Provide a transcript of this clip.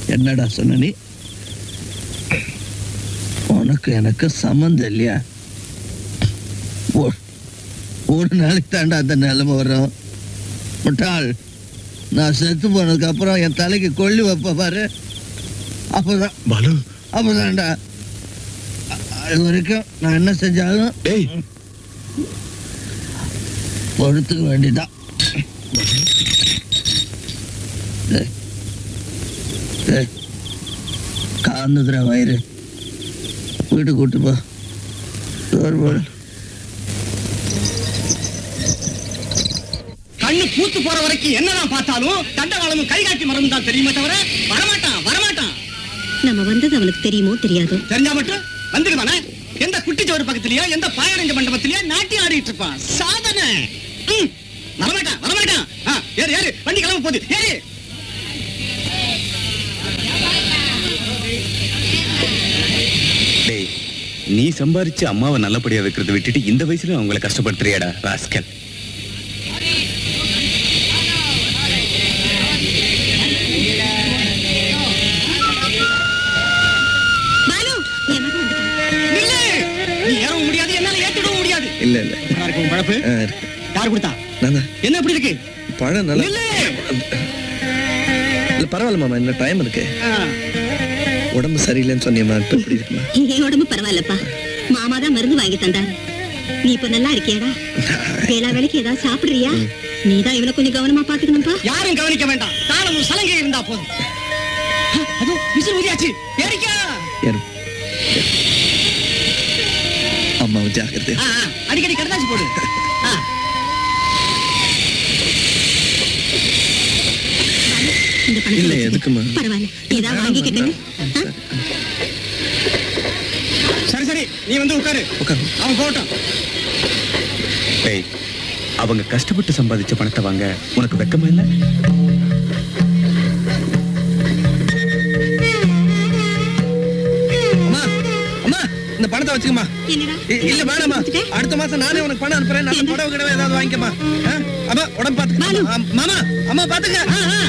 என்னடா சொன்ன நீ உனக்கு எனக்கு சம்மந்தம் இல்லையா ஒ- ஒரு நாளைக்கு தாண்டா அந்த நிலைமை வரும் முட்டாள் நான் செத்து போனதுக்கு அப்புறம் என் தலைக்கு கொள்ளி வைப்ப பாரு அப்போதான் பாலு அப்போதான்டா அ- அது வரைக்கும் நான் என்ன செஞ்சாலும் டேய் பொறுத்துக்க வேண்டியதான் டேய். டேய். காந்துதுரா வயிறு வீட்டுக்கு கூட்டு போ சோறு போடு கண்ணு பூத்து போற வரைக்கும் என்னதான் பார்த்தாலும் தண்டவாளமும் கைகாட்டி மரம் தான் தெரியுமே தவிர வரமாட்டான் வரமாட்டான் நம்ம வந்தது அவனுக்கு தெரியுமோ தெரியாதோ தெரிஞ்சா மட்டும் வந்துடுவானே எந்த குட்டிச்சோறு பக்கத்துலயோ எந்த பாயரஞ்ச மண்டபத்திலயோ நாட்டி ஆடிட்டு இருப்பான் சாதனை ம், வரமாட்டான் வரமாட்டான் ஆ, ஏறு ஏறு வண்டி கிளம்ப போகுது ஏறு டேய் நீ சம்பாரிச்சு அம்மாவை நல்லபடியா வைக்கிறத விட்டுட்டு இந்த வயசுல அவங்கள கஷ்டப்படுத்துறியாடா ராஸ்கல் பாலு என் மகன் வந்துட்டான். நில்லு நீ ஏறவும் முடியாது என்னால ஏத்திடவும் முடியாது இல்ல இல்ல நல்லா இருக்கும் பழப்பு ஆ, இருக்கு. யார் கொடுத்தா நானா என்ன இப்படி இருக்கு பழம் நல்லா நில்லு இல்ல பரவாயில்ல மாமா இன்னும் டைம் இருக்கு ஆ, உடம்பு சரியில்லைன்னு சொன்னியம்மா இப்ப எப்படி இருக்குமா என் உடம்பு பரவாயில்லப்பா மாமா தான் மருந்து வாங்கி தந்தாரு நீ இப்ப நல்லா இருக்கியாடா வேளா வேலைக்கு ஏதாவது சாப்பிடுறியா நீதான் இவனை கொஞ்சம் கவனமா பாத்துக்கணும்பா யாரும் கவனிக்க வேண்டாம் தாளமும் சலங்கை இருந்தா போதும் ஆ, அதோ விசில் ஊதியாச்சு ஏறிக்கா ஏறு. அம்மாவை ஜாக்கிரதை ஆ, ஆ, அடிக்கடி கடதாசி போடு ஆ, இந்த பணத்தை இல்ல, வச்சுக்க. எதுக்கும்மா? பரவாயில்ல ஏதாவது வாங்கிக்கிட்டேன்னு ஆ? சரி சரி நீ வந்து உட்காரு உட்காரு அவன் போகட்டும் டேய் அவங்க கஷ்டப்பட்டு சம்பாதிச்ச பணத்தை வாங்க உனக்கு வெக்கமா இல்ல அம்மா அம்மா இந்த பணத்தை வச்சுக்கம்மா என்னடா இ- இல்ல வேணாம்மா வச்சுட்டேன்? அடுத்த மாசம் நானே உனக்கு பணம் அனுப்புறேன் நல்ல புடவை கிடவை ஏதாவது வாங்கிக்கம்மா ஆ? அம்மா உடம்பு பாலு. பாத்துக்க மாமா அம்மா பாத்துக்க